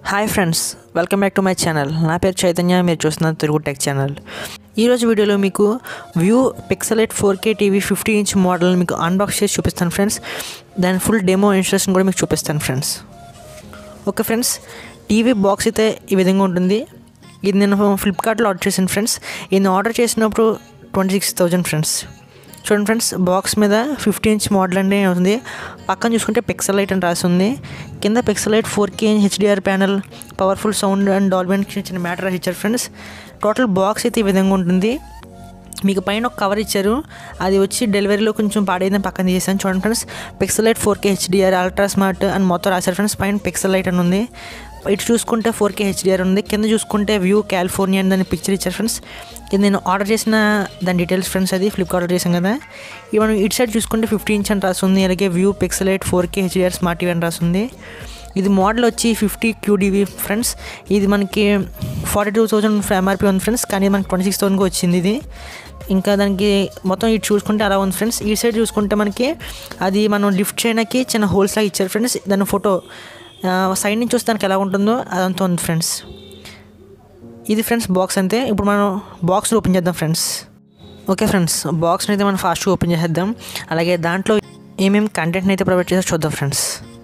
Hi friends welcome back to my channel నా పేరు చైతన్య మీరు చూస్తున్నారు తెలుగు టెక్ ఛానల్ ఈరోజు వీడియోలో మీకు Vu Pixelight four K TV fifty inch model మీకు అన్బాక్స్ చేసి చూపిస్తాను ఫ్రెండ్స్ దాని ఫుల్ డెమో ఇన్స్ట్రక్షన్ కూడా మీకు చూపిస్తాను friends okay friends TV box అయితే ఈ విధంగా ఉంటుంది ఇది నేను ఫ్లిప్కార్ట్లో ఆర్డర్ చేశాను ఫ్రెండ్స్ ఇది ఆర్డర్ చేసినప్పుడు ట్వంటీ సిక్స్ థౌజండ్ ఫ్రెండ్స్ చూడండి ఫ్రెండ్స్ బాక్స్ మీద ఫిఫ్టీ ఇంచ్ మోడల్ అంటే ఉంది పక్కన చూసుకుంటే పిక్సలైట్ అని రాసి ఉంది కింద Pixelight four K HDR panel powerful sound and డాల్బెన్ చిన్న మ్యాటర్ ఇచ్చారు ఫ్రెండ్స్ టోటల్ బాక్స్ అయితే ఈ విధంగా ఉంటుంది మీకు పైన ఒక కవర్ ఇచ్చారు అది వచ్చి డెలివరీలో కొంచెం పాడైందని పక్కన తీసాను చూడండి friends Pixelight four K HDR ultra smart అని మొత్తం రాశారు ఫ్రెండ్స్ పైన పిక్సలైట్ అని ఉంది ఇటు చూసుకుంటే ఫోర్ కే హెచ్డిఆర్ ఉంది కింద చూసుకుంటే వ్యూ కాలిఫోర్నియా అని దాని పిక్చర్ ఇచ్చారు ఫ్రెండ్స్ ఇది నేను ఆర్డర్ చేసిన దాని డీటెయిల్స్ ఫ్రెండ్స్ అది ఫ్లిప్కార్ట్ ఆర్డర్ చేశాం కదా ఇవి మనం ఇటు సైడ్ చూసుకుంటే ఫిఫ్టీ ఇంచ్ అని రాస్తుంది అలాగే Vu Pixelight four K HDR smart TV అని రాస్తుంది ఇది మోడల్ వచ్చి ఫిఫ్టీ క్యూడీవీ ఫ్రెండ్స్ ఇది మనకి ఫార్టీ టూ థౌసండ్ ఎంఆర్పీ ఉంది ఫ్రెండ్స్ కానీ మనకి ట్వంటీ సిక్స్ థౌసండ్కి వచ్చింది ఇది ఇంకా దానికి మొత్తం ఇటు చూసుకుంటే అలా ఉంది ఫ్రెండ్స్ ఈ సైడ్ చూసుకుంటే మనకి అది మనం లిఫ్ట్ చేయడానికి చిన్న హోల్స్ లాగా ఇచ్చారు ఫ్రెండ్స్ దాని ఫోటో సైడ్ నుంచి చూస్తే దానికి ఎలా ఉంటుందో అదంతా ఉంది ఫ్రెండ్స్ ఇది ఫ్రెండ్స్ బాక్స్ అంతే ఇప్పుడు మనం బాక్స్ ఓపెన్ చేద్దాం ఫ్రెండ్స్ ఓకే ఫ్రెండ్స్ బాక్స్ని అయితే మనం ఫాస్ట్గా ఓపెన్ చేసేద్దాం అలాగే దాంట్లో ఏమేమి కంటెంట్ని అయితే ప్రొవైడ్ చేసో చూద్దాం ఫ్రెండ్స్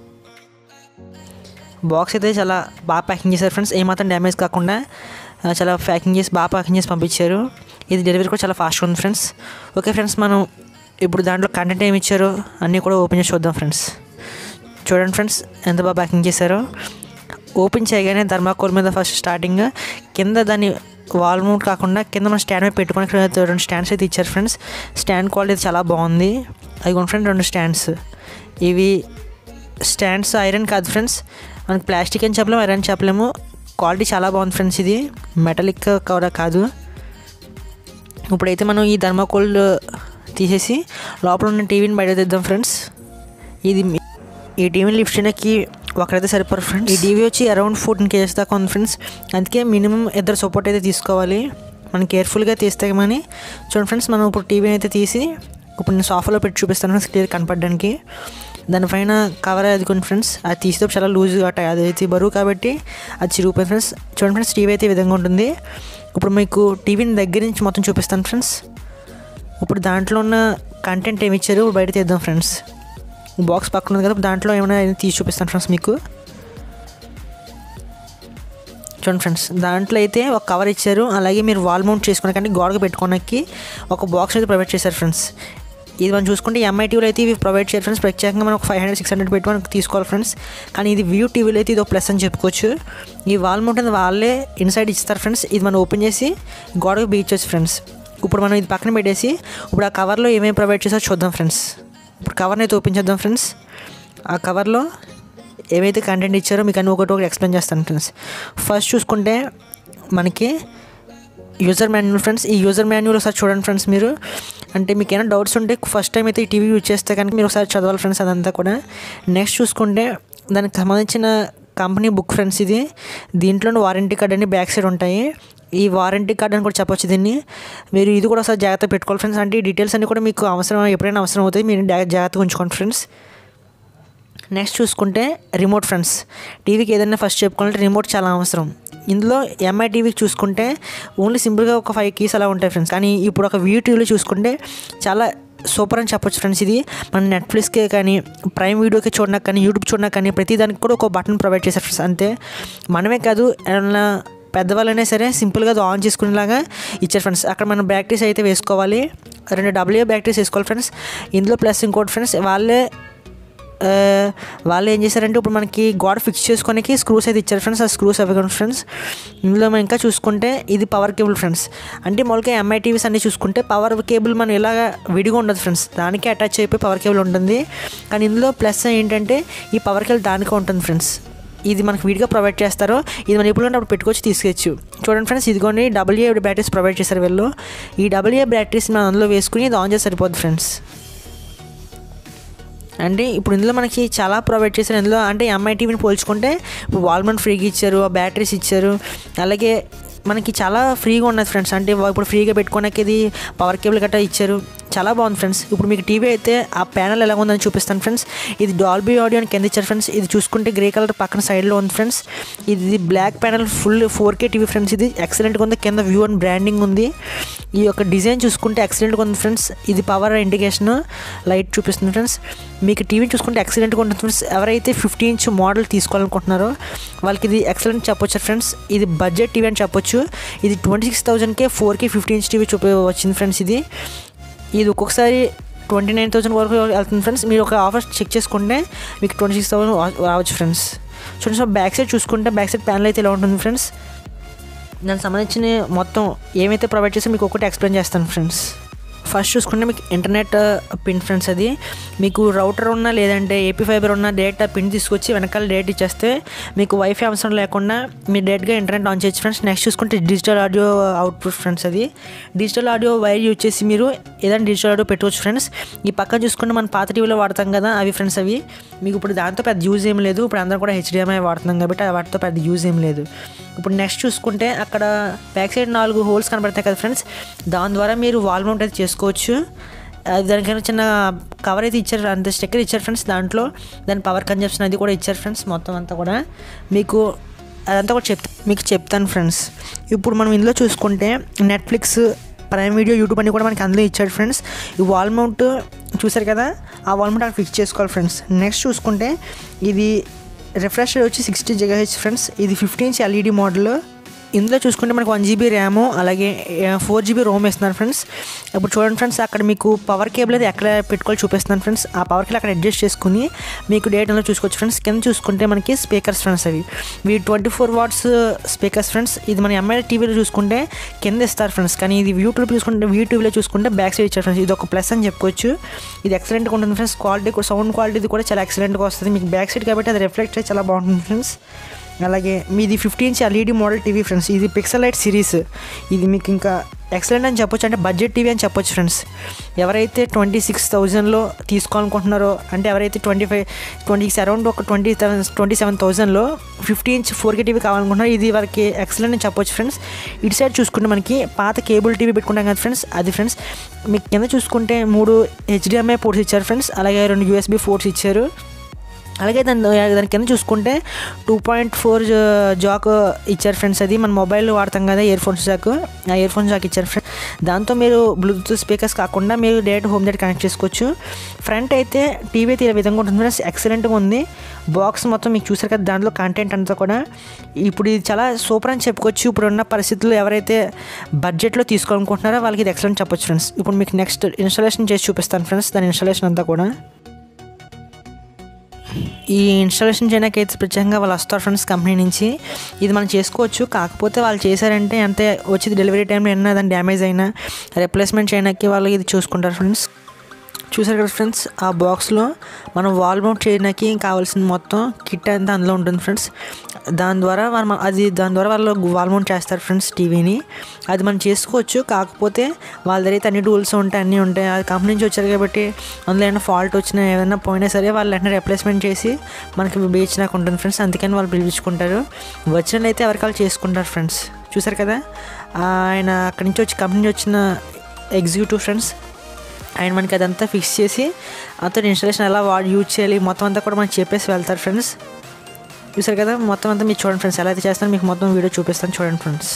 బాక్స్ అయితే చాలా బాగా ప్యాకింగ్ చేశారు ఫ్రెండ్స్ ఏమాత్రం డ్యామేజ్ కాకుండా ఆ, చాలా ప్యాకింగ్ చేసి బాగా ప్యాకింగ్ చేసి పంపించారు ఇది డెలివరీ కూడా చాలా ఫాస్ట్గా ఉంది ఫ్రెండ్స్ ఓకే ఫ్రెండ్స్ మనం ఇప్పుడు దాంట్లో కంటెంట్ ఏమి ఇచ్చారో అన్నీ కూడా ఓపెన్ చేసి చూద్దాం ఫ్రెండ్స్ చూడండి ఫ్రెండ్స్ ఎంత బాగా ప్యాకింగ్ చేశారో ఓపెన్ చేయగానే ధర్మాకోల్ మీద ఫస్ట్ స్టార్టింగ్ కింద దాన్ని వాల్ మౌంట్ కాకుండా కింద మన స్టాండ్ మీద పెట్టుకొని రెండు స్టాండ్స్ అయితే ఇచ్చారు ఫ్రెండ్స్ స్టాండ్ క్వాలిటీ చాలా బాగుంది అది కొన్ని ఫ్రెండ్ రెండు స్టాండ్స్ ఇవి స్టాండ్స్ ఐరన్ కాదు ఫ్రెండ్స్ మనకి ప్లాస్టిక్ అని చెప్పలేము ఐరన్ చెప్పలేము క్వాలిటీ చాలా బాగుంది ఫ్రెండ్స్ ఇది మెటలిక్ కూడా కాదు ఇప్పుడైతే మనం ఈ ధర్మాకోల్ తీసేసి లోపల ఉన్న టీవీని బయట తెద్దాం ఫ్రెండ్స్ ఇది మీ- ఈ టీవీని లిఫ్ట్ చేయడానికి ఒకరైతే సరిపోరు ఫ్రెండ్స్ ఈ టీవీ వచ్చి అరౌండ్ ఫోర్టీన్ కేజెస్ దాకా ఉంది ఫ్రెండ్స్ అందుకే మినిమం ఇద్దరు సపోర్ట్ అయితే తీసుకోవాలి మనం కేర్ఫుల్గా తీస్తే కానీ చూడండి ఫ్రెండ్స్ మనం ఇప్పుడు టీవీని అయితే తీసి ఇప్పుడు నేను సోఫాలో పెట్టి చూపిస్తాను ఫ్రెండ్స్ క్లియర్ కనపడడానికి దానిపైన కవర్ అది కొన్ని ఫ్రెండ్స్ అది తీస్తే చాలా లూజ్ గట్ట అది అయితే బరువు కాబట్టి అది చిరిగిపోయింది ఫ్రెండ్స్ చూడండి ఫ్రెండ్స్ టీవీ అయితే ఈ విధంగా ఉంటుంది ఇప్పుడు మీకు టీవీని దగ్గర నుంచి మొత్తం చూపిస్తాను ఫ్రెండ్స్ ఇప్పుడు దాంట్లో ఉన్న కంటెంట్ ఏమి ఇచ్చారు ఇప్పుడు బయట తీద్దాం ఫ్రెండ్స్ బాక్స్ పక్కన ఉంది కదా ఇప్పుడు దాంట్లో ఏమైనా తీసి చూపిస్తాను ఫ్రెండ్స్ మీకు చూడండి ఫ్రెండ్స్ దాంట్లో అయితే ఒక కవర్ ఇచ్చారు అలాగే మీరు వాల్ మౌంట్ చేసుకోవడానికి గోడకు పెట్టుకోవడానికి ఒక బాక్స్ అయితే ప్రొవైడ్ చేశారు ఫ్రెండ్స్ ఇది మనం చూసుకుంటే ఎంఐ టీవీలో అయితే ఇవి ప్రొవైడ్ చేయాలి ఫ్రెండ్స్ ప్రత్యేకంగా మనం ఒక ఫైవ్ హండ్రెడ్ సిక్స్ హండ్రెడ్ పెట్టి మనకు తీసుకోవాలి ఫ్రెండ్స్ కానీ ఇది వ్యూ టీవీలో అయితే ఇది ఒక ప్లస్ అని చెప్పుకోవచ్చు ఈ వాల్ మౌంట్ అనేది వాళ్ళే ఇన్సైడ్ ఇస్తారు ఫ్రెండ్స్ ఇది మనం ఓపెన్ చేసి గోడకు బీచొచ్చు ఫ్రెండ్స్ ఇప్పుడు మనం ఇది పక్కన పెట్టేసి ఇప్పుడు ఆ కవర్లో ఏమేమి ప్రొవైడ్ చేసారో చూద్దాం ఫ్రెండ్స్ ఇప్పుడు కవర్ని అయితే ఓపెన్ చేద్దాం ఫ్రెండ్స్ ఆ కవర్లో ఏవైతే కంటెంట్ ఇచ్చారో మీకు అన్ని ఒకటి ఒకటి ఎక్స్ప్లెయిన్ చేస్తాను ఫ్రెండ్స్ ఫస్ట్ చూసుకుంటే మనకి యూజర్ మాన్యువల్ ఫ్రెండ్స్ ఈ యూజర్ మాన్యువల్ ఒకసారి చూడండి ఫ్రెండ్స్ మీరు అంటే మీకు ఏమైనా డౌట్స్ ఉంటే ఫస్ట్ టైం అయితే ఈ టీవీ యూజ్ చేస్తే కనుక మీరు ఒకసారి చదవాలి ఫ్రెండ్స్ అదంతా కూడా నెక్స్ట్ చూసుకుంటే దానికి సంబంధించిన కంపెనీ బుక్ ఫ్రెండ్స్ ఇది దీంట్లో వారంటీ కార్డ్ అని బ్యాక్ సైడ్ ఉంటాయి ఈ వారంటీ కార్డ్ అని కూడా చెప్పొచ్చు దీన్ని మీరు ఇది కూడా ఒకసారి జాగ్రత్త పెట్టుకోవాలి ఫ్రెండ్స్ అంటే ఈ డీటెయిల్స్ అన్ని కూడా మీకు అవసరం ఎప్పుడైనా అవసరం అవుతుంది మీరు జా- జాగ్రత్తగా ఉంచుకోండి ఫ్రెండ్స్ నెక్స్ట్ చూసుకుంటే రిమోట్ ఫ్రెండ్స్ టీవీకి ఏదైనా ఫస్ట్ చెప్పుకోవాలంటే రిమోట్ చాలా అవసరం ఇందులో ఎంఐ టీవీకి చూసుకుంటే ఓన్లీ సింపుల్గా ఒక ఫైవ్ కీస్ అలా ఉంటాయి ఫ్రెండ్స్ కానీ ఇప్పుడు ఒక వ్యూ టీవీలో చూసుకుంటే చాలా సూపర్ అని చెప్పొచ్చు ఫ్రెండ్స్ ఇది మన నెట్ఫ్లిక్స్కే కానీ ప్రైమ్ వీడియోకి చూడడానికి కానీ యూట్యూబ్ చూడడానికి కానీ ప్రతి దానికి కూడా ఒక బటన్ ప్రొవైడ్ చేశారు ఫ్రెండ్స్ అంతే మనమే కాదు ఏమన్నా పెద్దవాళ్ళైనా సరే సింపుల్గా అది ఆన్ చేసుకునేలాగా ఇచ్చారు ఫ్రెండ్స్ అక్కడ మనం బ్యాటరీస్ అయితే వేసుకోవాలి రెండు డబ్ల్యూ బ్యాటరీస్ వేసుకోవాలి ఫ్రెండ్స్ ఇందులో ప్లస్ ఇంకోటి ఫ్రెండ్స్ వాళ్ళే ఆ, వాళ్ళు ఏం చేశారంటే ఇప్పుడు మనకి గోడ ఫిక్స్ చేసుకోనికి స్క్రూస్ అయితే ఇచ్చారు ఫ్రెండ్స్ ఆ స్క్రూస్ అవి కూడా ఫ్రెండ్స్ ఇందులో మనం ఇంకా చూసుకుంటే ఇది పవర్ కేబుల్ ఫ్రెండ్స్ అంటే మామూలుగా ఎంఐ టీవీస్ అన్ని చూసుకుంటే పవర్ కేబుల్ మనం ఇలాగ విడిగా ఉండదు ఫ్రెండ్స్ దానికి అటాచ్ అయిపోయి పవర్ కేబుల్ ఉంటుంది కానీ ఇందులో ప్లస్ ఏంటంటే ఈ పవర్ కేబుల్ దానికే ఉంటుంది ఫ్రెండ్స్ ఇది మనకి విడిగా ప్రొవైడ్ చేస్తారు ఇది మనం ఎప్పుడు అప్పుడు పెట్టుకొచ్చి తీసుకొచ్చు చూడండి ఫ్రెండ్స్ ఇదిగోండి డబ్ల్యూఏ బ్యాటరీస్ ప్రొవైడ్ చేశారు వీళ్ళు ఈ డబ్ల్యూఏ బ్యాటరీస్ మనం అందులో వేసుకుని ఇది ఆన్ చేసి సరిపోద్ది ఫ్రెండ్స్ అంటే ఇప్పుడు ఇందులో మనకి చాలా ప్రొవైడ్ చేశారు ఇందులో అంటే ఎంఐ టీవీని పోల్చుకుంటే ఇప్పుడు వాల్మన్ ఫ్రీగా ఇచ్చారు ఆ బ్యాటరీస్ ఇచ్చారు అలాగే మనకి చాలా ఫ్రీగా ఉన్నది ఫ్రెండ్స్ అంటే ఇప్పుడు ఫ్రీగా పెట్టుకోవడానికి ఇది పవర్ కేబుల్ గట్రా ఇచ్చారు చాలా బాగుంది ఫ్రెండ్స్ ఇప్పుడు మీకు టీవీ అయితే ఆ ప్యానల్ ఎలా ఉందని చూపిస్తాను ఫ్రెండ్స్ ఇది డాల్బీ ఆడియో అని కింద ఇచ్చారు ఫ్రెండ్స్ ఇది చూసుకుంటే గ్రే కలర్ పక్కన సైడ్లో ఉంది ఫ్రెండ్స్ ఇది black panel full four K TV friends ఇది ఎక్సలెంట్గా ఉంది కింద వ్యూ అండ్ బ్రాండింగ్ ఉంది ఈ యొక్క డిజైన్ చూసుకుంటే ఎక్సలెంట్గా ఉంది ఫ్రెండ్స్ ఇది పవర్ ఇండికేషన్ లైట్ చూపిస్తుంది ఫ్రెండ్స్ మీకు టీవీ చూసుకుంటే ఎక్సలెంట్గా ఉంటుంది ఫ్రెండ్స్ ఎవరైతే ఫిఫ్టీ ఇంచ్ మోడల్ తీసుకోవాలనుకుంటున్నారో వాళ్ళకి ఇది ఎక్సలెంట్ చెప్పొచ్చు ఫ్రెండ్స్ ఇది బడ్జెట్ టీవీ అని చెప్పొచ్చు ఇది ట్వంటీ సిక్స్ థౌజండ్కే four K fifty inch TV చూపి వచ్చింది ఫ్రెండ్స్ ఇది ఇది ఒక్కొక్కసారి ట్వంటీ నైన్ థౌసండ్ వరకు వెళ్తుంది ఫ్రెండ్స్ మీరు ఒక ఆఫర్ చెక్ చేసుకుంటే మీకు ట్వంటీ సిక్స్ థౌసండ్ రావచ్చు ఫ్రెండ్స్ చూడండి సో బ్యాక్ సైడ్ చూసుకుంటే బ్యాక్ సైడ్ ప్యానల్ అయితే ఇలా ఉంటుంది ఫ్రెండ్స్ దానికి సంబంధించిన మొత్తం ఏమైతే ప్రొవైడ్ చేస్తే మీకు ఒకటి ఎక్స్ప్లెయిన్ చేస్తాను ఫ్రెండ్స్ ఫస్ట్ చూసుకుంటే మీకు ఇంటర్నెట్ పిన్ ఫ్రెండ్స్ అది మీకు రౌటర్ ఉన్నా లేదంటే ఏపీ ఫైబర్ ఉన్న డేటా పిన్ తీసుకొచ్చి వెనకాల డేట్ ఇచ్చేస్తే మీకు వైఫై అవసరం లేకుండా మీరు డైరెక్ట్గా ఇంటర్నెట్ ఆన్ చేయొచ్చు ఫ్రెండ్స్ నెక్స్ట్ చూసుకుంటే డిజిటల్ ఆడియో అవుట్పుట్ ఫ్రెండ్స్ అది డిజిటల్ ఆడియో వైర్ యూజ్ చేసి మీరు ఏదైనా డిజిటల్ ఆడియో పెట్టుకోవచ్చు ఫ్రెండ్స్ ఈ పక్కన చూసుకుంటే మనం పాత టీవీలో వాడతాం కదా అవి ఫ్రెండ్స్ అవి మీకు ఇప్పుడు దాంతో పెద్ద యూజ్ ఏం లేదు ఇప్పుడు అందరూ కూడా హెచ్డిఎంఐ వాడుతున్నాం కాబట్టి వాటితో పెద్ద యూజ్ ఏం లేదు ఇప్పుడు నెక్స్ట్ చూసుకుంటే అక్కడ బ్యాక్ సైడ్ నాలుగు హోల్స్ కనబడతాయి కదా ఫ్రెండ్స్ దాని ద్వారా మీరు వాల్ మౌంట్ అయితే చేసుకోవచ్చు అది దానికైనా చిన్న కవర్ అయితే ఇచ్చారు అంత స్టిక్కర్ ఇచ్చారు ఫ్రెండ్స్ దాంట్లో దాని పవర్ కన్జప్షన్ అది కూడా ఇచ్చారు ఫ్రెండ్స్ మొత్తం అంతా కూడా మీకు అదంతా కూడా చెప్ మీకు చెప్తాను ఫ్రెండ్స్ ఇప్పుడు మనం ఇందులో చూసుకుంటే నెట్ఫ్లిక్స్ ప్రైమ్ వీడియో యూట్యూబ్ అని కూడా మనకి అందులో ఇచ్చాడు ఫ్రెండ్స్ ఈ వాల్ మౌంట్ చూసారు కదా ఆ వాల్ మౌంట్ అక్కడ ఫిక్స్ చేసుకోవాలి ఫ్రెండ్స్ నెక్స్ట్ చూసుకుంటే ఇది రిఫ్రెష్ వచ్చి సిక్స్టీ హెచ్ ఫ్రెండ్స్ ఇది ఫిఫ్టీ ఇంచ్ ఎల్ఈడి మోడల్ ఇందులో చూసుకుంటే మనకు వన్ జీబీ ర్యాము అలాగే ఫోర్ జీబీ రోమ్ ఇస్తున్నారు ఫ్రెండ్స్ ఇప్పుడు చూడండి ఫ్రెండ్స్ అక్కడ మీకు పవర్ కేబుల్ అయితే ఎక్కడ పెట్టుకోవాలి చూపిస్తున్నాను ఫ్రెండ్స్ ఆ పవర్ కేబుల్ అక్కడ అడ్జస్ట్ చేసుకుని మీకు డేటాలో చూసుకోవచ్చు ఫ్రెండ్స్ కింద చూసుకుంటే మనకి స్పీకర్స్ ఫ్రెండ్స్ అవి ఇవి twenty four watts speakers friends ఇది మన ఎంఐ టీవీలో చూసుకుంటే కింద ఇస్తారు ఫ్రెండ్స్ కానీ ఇది యూట్యూబ్ చూసుకుంటే యూట్యూబ్లో చూసుకుంటే బ్యాక్ సైడ్ ఇచ్చారు ఫ్రెండ్స్ ఇది ఒక ప్లస్ అని చెప్పుకోవచ్చు ఇది ఎక్సలెంట్గా ఉంటుంది ఫ్రెండ్స్ క్వాలిటీ కూడా సౌండ్ క్వాలిటీ కూడా చాలా ఎక్సలెంట్గా వస్తుంది మీకు బ్యాక్ సైడ్ కాబట్టి అది రిఫ్లెక్ట్ అయ్యి చాలా బాగుంటుంది ఫ్రెండ్స్ అలాగే మీది fifty inch LED model TV friends ఇది పిక్సలైట్ సిరీస్ ఇది మీకు ఇంకా ఎక్సలెంట్ అని చెప్పొచ్చు అంటే బడ్జెట్ టీవీ అని చెప్పొచ్చు ఫ్రెండ్స్ ఎవరైతే ట్వంటీ సిక్స్ థౌజండ్లో తీసుకోవాలనుకుంటున్నారో అంటే ఎవరైతే ట్వంటీ ఫైవ్ ట్వంటీ అరౌండ్ ఒక ట్వంటీ సెవెన్ ట్వంటీ సెవెన్ థౌజండ్లో fifty inch four K TV కావాలనుకుంటున్నారో ఇది వారికి ఎక్సలెంట్ అని చెప్పొచ్చు ఫ్రెండ్స్ ఇటు సైడ్ చూసుకుంటే మనకి పాత కేబుల్ టీవీ పెట్టుకుంటాం కదా ఫ్రెండ్స్ అది ఫ్రెండ్స్ మీకు కింద చూసుకుంటే మూడు హెచ్డిఎంఐ పోర్ట్స్ ఇచ్చారు ఫ్రెండ్స్ అలాగే రెండు యూఎస్బి పోర్ట్స్ ఇచ్చారు అలాగే దాని దాని కింద చూసుకుంటే టూ పాయింట్ ఫోర్ జాక్ ఇచ్చారు ఫ్రెండ్స్ అది మన మొబైల్ వాడతాం కదా ఇయర్ ఫోన్స్ జాక్ ఆ ఇయర్ ఫోన్స్ జాక్ ఇచ్చారు ఫ్రెండ్స్ దాంతో మీరు బ్లూటూత్ స్పీకర్స్ కాకుండా మీరు డైరెక్ట్ హోమ్ డైరెక్ట్ కనెక్ట్ చేసుకోవచ్చు ఫ్రంట్ అయితే టీవీ అయితే ఈ విధంగా ఉంటుంది ఫ్రెండ్స్ ఎక్సలెంట్గా ఉంది బాక్స్ మొత్తం మీకు చూసారు కదా దాంట్లో కంటెంట్ అంతా కూడా ఇప్పుడు ఇది చాలా సూపర్ అని చెప్పుకోవచ్చు ఇప్పుడు ఉన్న పరిస్థితుల్లో ఎవరైతే బడ్జెట్లో తీసుకోవాలనుకుంటున్నారో వాళ్ళకి ఇది ఎక్సలెంట్ చెప్పొచ్చు ఫ్రెండ్స్ ఇప్పుడు మీకు నెక్స్ట్ ఇన్స్టాలేషన్ చేసి చూపిస్తాను ఫ్రెండ్స్ దాని ఇన్స్టాలేషన్ అంతా కూడా ఈ ఇన్స్టాలేషన్ చేయడానికి అయితే ప్రత్యేకంగా వాళ్ళు వస్తారు ఫ్రెండ్స్ కంపెనీ నుంచి ఇది మనం చేసుకోవచ్చు కాకపోతే వాళ్ళు చేశారంటే ఎంత వచ్చేది డెలివరీ టైంలో ఏమన్నా దాని డ్యామేజ్ అయినా రిప్లేస్మెంట్ చేయడానికి వాళ్ళు ఇది చూసుకుంటారు ఫ్రెండ్స్ చూసారు కదా ఫ్రెండ్స్ ఆ బాక్స్లో మనం వాల్ మౌంట్ చేయడానికి కావాల్సిన మొత్తం కిట్ అంతా అందులో ఉంటుంది ఫ్రెండ్స్ దాని ద్వారా మనం అది దాని ద్వారా వాళ్ళు వాల్ మౌంట్ చేస్తారు ఫ్రెండ్స్ టీవీని అది మనం చేసుకోవచ్చు కాకపోతే వాళ్ళ దగ్గర అయితే అన్ని టూల్స్ ఉంటాయి అన్నీ ఉంటాయి అది కంపెనీ నుంచి వచ్చారు కాబట్టి అందులో ఏమైనా ఫాల్ట్ వచ్చినా ఏదైనా పోయినా సరే వాళ్ళు వెంటనే రిప్లేస్మెంట్ చేసి మనకి బేయించినాక ఉంటుంది ఫ్రెండ్స్ అందుకని వాళ్ళు పిలిపించుకుంటారు వచ్చిన అయితే ఎవరికి వాళ్ళు చేసుకుంటారు ఫ్రెండ్స్ చూసారు కదా ఆయన అక్కడి నుంచి వచ్చి కంపెనీ నుంచి వచ్చిన ఎగ్జిక్యూటివ్ ఫ్రెండ్స్ ఆయన మనకి అదంతా ఫిక్స్ చేసి అతను ఇన్స్టాలేషన్ ఎలా వాడు యూజ్ చేయాలి మొత్తం అంతా కూడా మనకి చెప్పేసి వెళ్తారు ఫ్రెండ్స్ చూసారు కదా మొత్తం అంతా మీరు చూడండి ఫ్రెండ్స్ ఎలా అయితే చేస్తాను మీకు మొత్తం వీడియో చూపిస్తాను చూడండి ఫ్రెండ్స్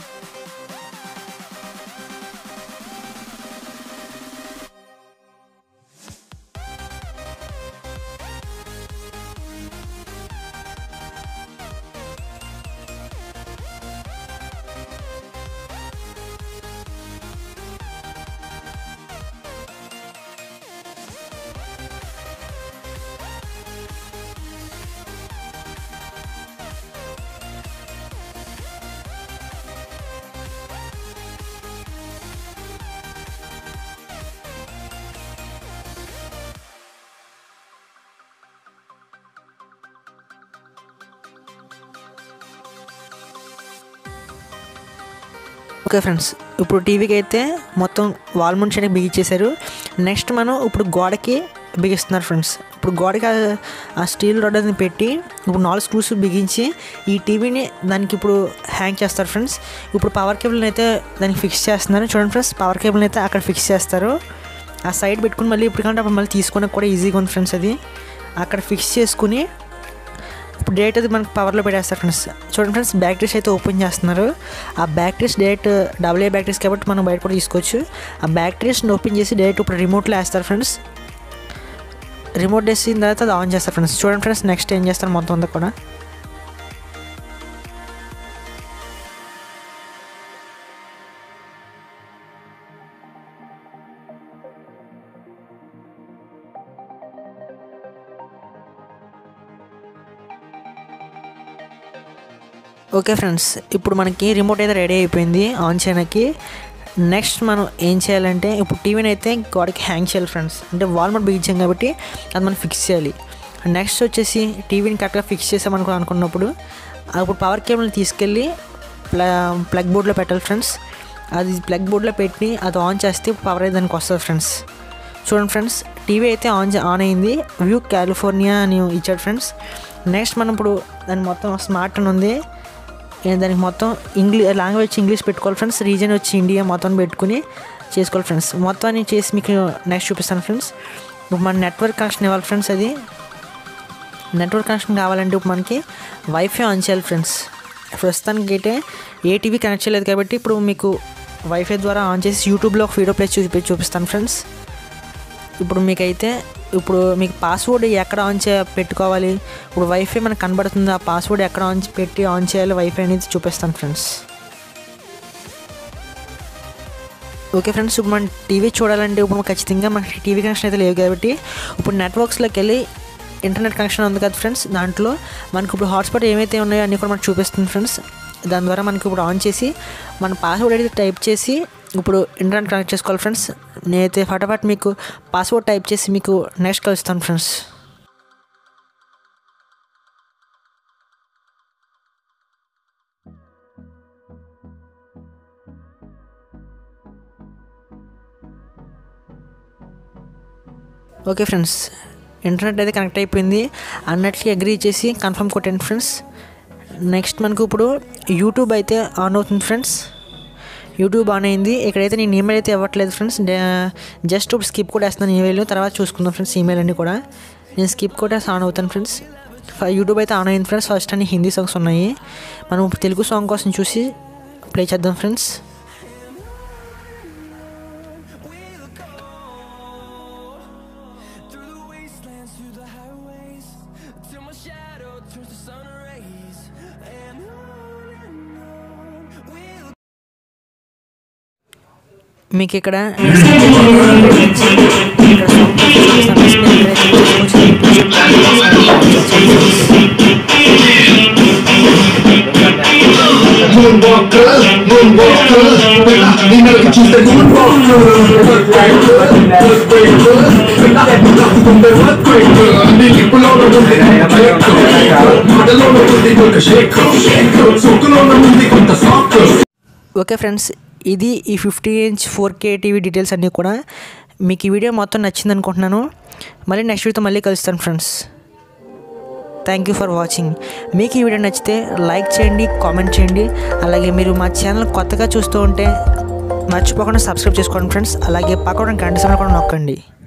ఓకే ఫ్రెండ్స్ ఇప్పుడు టీవీకి అయితే మొత్తం వాల్ మౌంట్ చేయడానికి బిగించేశారు నెక్స్ట్ మనం ఇప్పుడు గోడకి బిగిస్తున్నారు ఫ్రెండ్స్ ఇప్పుడు గోడకి ఆ- ఆ స్టీల్ రాడ్ అని పెట్టి ఇప్పుడు నాలుగు స్క్రూస్ బిగించి ఈ టీవీని దానికి ఇప్పుడు హ్యాంగ్ చేస్తారు ఫ్రెండ్స్ ఇప్పుడు పవర్ కేబుల్ని అయితే దానికి ఫిక్స్ చేస్తున్నారు చూడండి ఫ్రెండ్స్ పవర్ కేబుల్ని అయితే అక్కడ ఫిక్స్ చేస్తారు ఆ సైడ్ పెట్టుకుని మళ్ళీ ఇప్పుడు కంటే అప్పుడు మళ్ళీ తీసుకోవడానికి కూడా ఈజీగా ఉంది ఫ్రెండ్స్ అది అక్కడ ఫిక్స్ చేసుకుని ఇప్పుడు డేట్ అది మనకి పవర్లో పెట్టేస్తారు ఫ్రెండ్స్ చూడండి ఫ్రెండ్స్ బ్యాటరీస్ అయితే ఓపెన్ చేస్తున్నారు ఆ batteries direct double A batteries కాబట్టి మనం బయట కూడా తీసుకోవచ్చు ఆ బ్యాటరీస్ని ఓపెన్ చేసి డైరెక్ట్ ఇప్పుడు రిమోట్లో వేస్తారు ఫ్రెండ్స్ రిమోట్ వేసిన తర్వాత అది ఆన్ చేస్తారు ఫ్రెండ్స్ చూడండి ఫ్రెండ్స్ నెక్స్ట్ ఏం చేస్తారు మొత్తం అంతా కూడా ఓకే ఫ్రెండ్స్ ఇప్పుడు మనకి రిమోట్ అయితే రెడీ అయిపోయింది ఆన్ చేయడానికి నెక్స్ట్ మనం ఏం చేయాలంటే ఇప్పుడు టీవీని అయితే గోడకి హ్యాంగ్ చేయాలి ఫ్రెండ్స్ అంటే వాల్ మట్ బిగించాం కాబట్టి అది మనం ఫిక్స్ చేయాలి నెక్స్ట్ వచ్చేసి టీవీని కరెక్ట్గా ఫిక్స్ చేసామనుకో అనుకున్నప్పుడు అప్పుడు పవర్ కేబుల్ని తీసుకెళ్ళి ప్ల ప్లగ్ బోర్డ్లో పెట్టాలి ఫ్రెండ్స్ అది ప్లగ్ బోర్డ్లో పెట్టి అది ఆన్ చేస్తే పవర్ అయితే దానికి వస్తుంది ఫ్రెండ్స్ చూడండి ఫ్రెండ్స్ టీవీ అయితే ఆన్ చే- ఆన్ అయింది వ్యూ కాలిఫోర్నియా అని ఇచ్చాడు ఫ్రెండ్స్ నెక్స్ట్ మనం ఇప్పుడు దాని మొత్తం స్మార్ట్ అని ఉంది ఏ- దానికి మొత్తం ఇంగ్లీష్ లాంగ్వేజ్ ఇంగ్లీష్ పెట్టుకోవాలి ఫ్రెండ్స్ రీజన్ వచ్చి ఇండియా మొత్తం పెట్టుకుని చేసుకోవాలి ఫ్రెండ్స్ మొత్తాన్ని చేసి మీకు నెక్స్ట్ చూపిస్తాను ఫ్రెండ్స్ ఇప్పుడు మన నెట్వర్క్ కనెక్షన్ ఇవ్వాలి ఫ్రెండ్స్ అది నెట్వర్క్ కనెక్షన్ కావాలంటే ఇప్పుడు మనకి వైఫై ఆన్ చేయాలి ఫ్రెండ్స్ ప్రస్తుతానికి అయితే ఏ టీవీ కనెక్ట్ చేయలేదు కాబట్టి ఇప్పుడు మీకు వైఫై ద్వారా ఆన్ చేసి యూట్యూబ్లో ఒక వీడియో ప్లే చూపి చూపిస్తాను ఫ్రెండ్స్ ఇప్పుడు మీకైతే ఇప్పుడు మీకు పాస్వర్డ్ ఎక్కడ ఆన్ చే పెట్టుకోవాలి ఇప్పుడు వైఫై మనకు కనబడుతుంది ఆ పాస్వర్డ్ ఎక్కడ ఆన్ చే- పెట్టి ఆన్ చేయాలి వైఫై అనేది చూపిస్తాను ఫ్రెండ్స్ ఓకే ఫ్రెండ్స్ ఇప్పుడు మన టీవీ చూడాలంటే ఇప్పుడు ఖచ్చితంగా మనకి టీవీ కనెక్షన్ అయితే లేవు కాబట్టి ఇప్పుడు నెట్వర్క్స్లోకి వెళ్ళి ఇంటర్నెట్ కనెక్షన్ ఉంది కదా ఫ్రెండ్స్ దాంట్లో మనకు ఇప్పుడు హాట్స్పాట్ ఏమైతే ఉన్నాయో అన్నీ కూడా మనకు చూపిస్తుంది ఫ్రెండ్స్ దాని ద్వారా మనకి ఇప్పుడు ఆన్ చేసి మన పాస్వర్డ్ అయితే టైప్ చేసి ఇప్పుడు ఇంటర్నెట్ కనెక్ట్ చేసుకోవాలి ఫ్రెండ్స్ నేనైతే ఫటాఫట్ మీకు పాస్వర్డ్ టైప్ చేసి మీకు నెక్స్ట్ కలుస్తాను ఫ్రెండ్స్ ఓకే ఫ్రెండ్స్ ఇంటర్నెట్ అయితే కనెక్ట్ అయిపోయింది అన్నట్లకి అగ్రీ చేసి కన్ఫర్మ్ కొట్టండి ఫ్రెండ్స్ నెక్స్ట్ మనకు ఇప్పుడు యూట్యూబ్ అయితే ఆన్ అవుతుంది ఫ్రెండ్స్ యూట్యూబ్ ఆన్ అయింది ఇక్కడైతే నేను ఈమెయిల్ అయితే ఇవ్వట్లేదు ఫ్రెండ్స్ జస్ట్ ఇప్పుడు స్కిప్ కూడా వేస్తున్నాను ఈమెయిల్ తర్వాత చూసుకుందాం ఫ్రెండ్స్ ఈమెయిల్ అన్నీ కూడా నేను స్కిప్ కూడా ఆన్ అవుతాను ఫ్రెండ్స్ ఫ- యూట్యూబ్ అయితే ఆన్ అయింది ఫ్రెండ్స్ ఫస్ట్ అన్ని హిందీ సాంగ్స్ ఉన్నాయి మనం ఇప్పుడు తెలుగు సాంగ్ కోసం చూసి ప్లే చేద్దాం friends Through the wastelands, through the highways, till my shadow turns to sun rays, and on and on we'll మీకు ఇక్కడ Moonwalker, moonwalker, పిల్ల నిన్నకి చూస్తే moonwalker. Earthquaker, earthquaker, పిల్ల నవ్వుతుంటే earthquaker. నీ లిప్పులోన ఉంది shaker, మాటలోన ఉంది ఒక shaker, సోకులోన ఉంది కొంత soccer. ఓకే ఫ్రెండ్స్ ఇది ఈ fifty inch four K TV details అన్నీ కూడా మీకు ఈ వీడియో మొత్తం నచ్చింది అనుకుంటున్నాను మళ్ళీ నెక్స్ట్ వీడియోతో మళ్ళీ కలుస్తాను friends thank you for watching మీకు ఈ వీడియో నచ్చితే లైక్ చేయండి కామెంట్ చేయండి అలాగే మీరు మా ఛానల్ కొత్తగా చూస్తూ ఉంటే మర్చిపోకుండా సబ్స్క్రైబ్ చేసుకోండి ఫ్రెండ్స్ అలాగే పక్కన గంట సమయం కూడా నొక్కండి